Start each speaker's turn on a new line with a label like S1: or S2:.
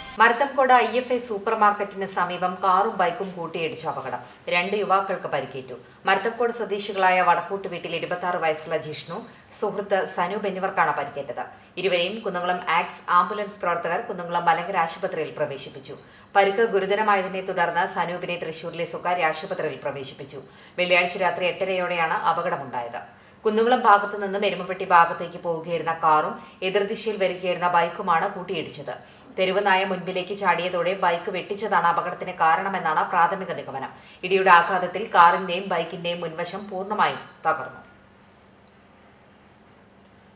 S1: Marathamkode I F I super മാർക്കറ്റിന് സമീപം കാറും ബൈക്കും കൂട്ടിയിടിച്ച അപകടം രണ്ട് യുവാക്കൾക്ക് പരിക്കേറ്റു മരത്തംകോട് സ്വദേശികളായ വടക്കൂട്ട് വീട്ടിൽ ഇരുപത്തി ആറ് വയസ്സുള്ള ജിഷ്ണു സുഹൃത്ത് സനൂപ് എന്നിവർക്കാണ് പരിക്കേറ്റത് ഇരുവരെയും കുന്നംകുളം ആക്സ് ആംബുലൻസ് പ്രവർത്തകർ കുന്നംകുളം മലങ്കര ആശുപത്രിയിൽ പ്രവേശിപ്പിച്ചു പരിക്ക് ഗുരുതരമായതിനെ തുടർന്ന് സനൂപിനെ തൃശൂരിലെ സ്വകാര്യ ആശുപത്രിയിൽ പ്രവേശിപ്പിച്ചു വെള്ളിയാഴ്ച രാത്രി എട്ടരയോടെയാണ് അപകടമുണ്ടായത് കുന്നുകുളം ഭാഗത്തു നിന്നും എരുമപ്പെട്ടി ഭാഗത്തേക്ക് പോവുകയായിരുന്ന കാറും എതിർദിശയിൽ വരികയായിരുന്ന ബൈക്കുമാണ് കൂട്ടിയിടിച്ചത് തെരുവ് നായ മുൻപിലേക്ക് ചാടിയതോടെ ബൈക്ക് വെട്ടിച്ചതാണ് അപകടത്തിന് കാരണമെന്നാണ് പ്രാഥമിക നിഗമനം ഇടിയുടെ ആഘാതത്തിൽ കാറിന്റെയും ബൈക്കിന്റെയും മുൻവശം പൂർണ്ണമായും തകർന്നു